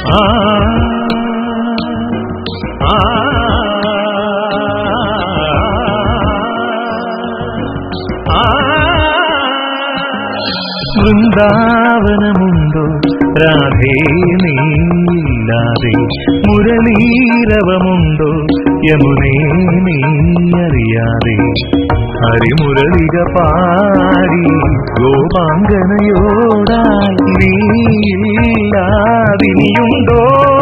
ആ ആ ആ വൃന്ദാവനമുണ്ടോ രാധേ നീയില്ലാതെ മുരളീരവമുണ്ടോ യമുനേ നീ അറിയാതെ ഹരിമുരളിക പാടി ഗോപാങ്കനയോടായി നീയില്ലാതിനിയുണ്ടോ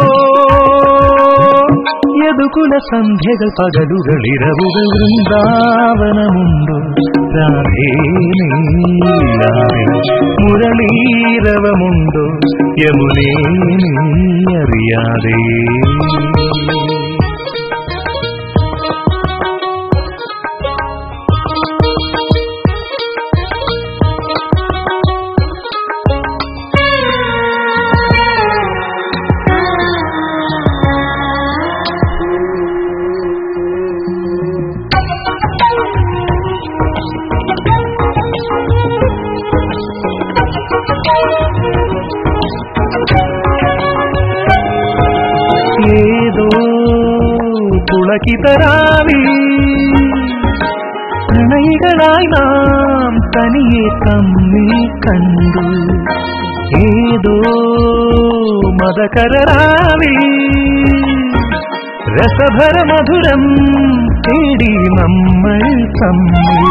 യദുകുല സന്ധ്യകൾ പകലുകൾ ഇരവുകൾ വൃന്ദാവനമുണ്ടോ രാധേ നീയില്ലാതെ മുരളീരവമുണ്ടോ യമുനേ നീ അറിയാതെ ഏതോ പുളകിതരാവി പ്രണയികളായി നാം തനിയെ തമ്മിൽ കണ്ടു ഏതോ മതകരാവി രസഭര മധുരം തേടി നമ്മൾ തമ്മിൽ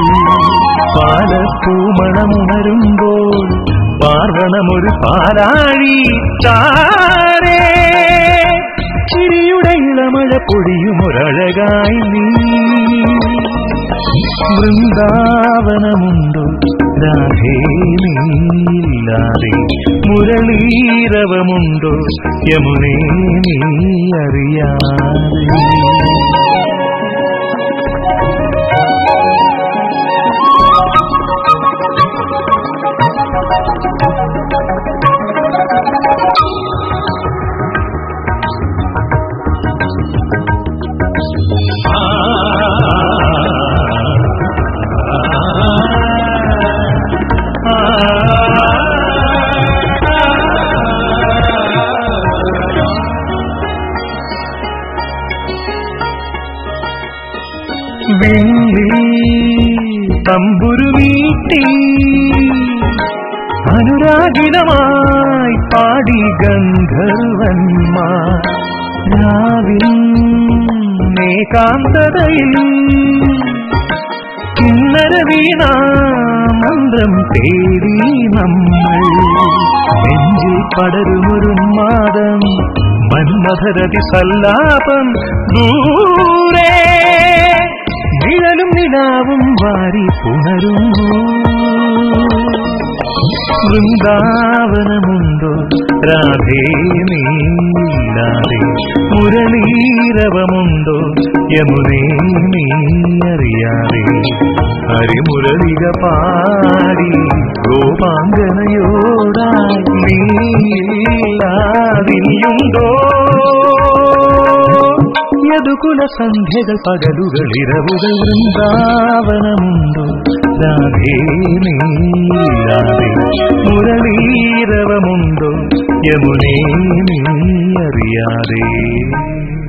പാലപ്പൂമണമുണരുമ്പോൾ പാർവണമൊരു പാലാഴി താരേ ചിരിയുടെ ഇളമഴ പൊടിയുമൊരഴകായി നീ വൃന്ദാവനമുണ്ടോ രാധേ നീയില്ലാതെ മുരളീരവമുണ്ടോ യമുനേ നീ അറിയാതെ തമ്പുരു വീട്ടി അനുരാഗിതമായി പാടി ഗന്ധർവന്മാർ രാവിൽ ഏകാന്തതയിൽ കിന്നര വീണ മന്ത്രം തേടി നമ്മൾ നെഞ്ചിൽ പടരുമൊരു മാതം മന്മഥരതി സല്ലാപം ദൂരെ നിഴലും നിലാവും വാരി പുണരുന്നു വൃന്ദാവനമുണ്ടോ രാധേ നീയില്ലാതെ മുരളീരവമുണ്ടോ യമുനേ നീ അറിയാതെ ഹരിമുരളിക പാടി ഗോപാങ്കനയോടായി നീയില്ലാതിനിയുണ്ടോ യദുകുല സന്ധ്യകൾ പകലുകൾ ഇരവുകൾ വൃന്ദാവനമുണ്ടോ രാധേ നീയില്ലാതെ മുരളീരവമുണ്ടോ യമുനേ നീ അറിയാതെ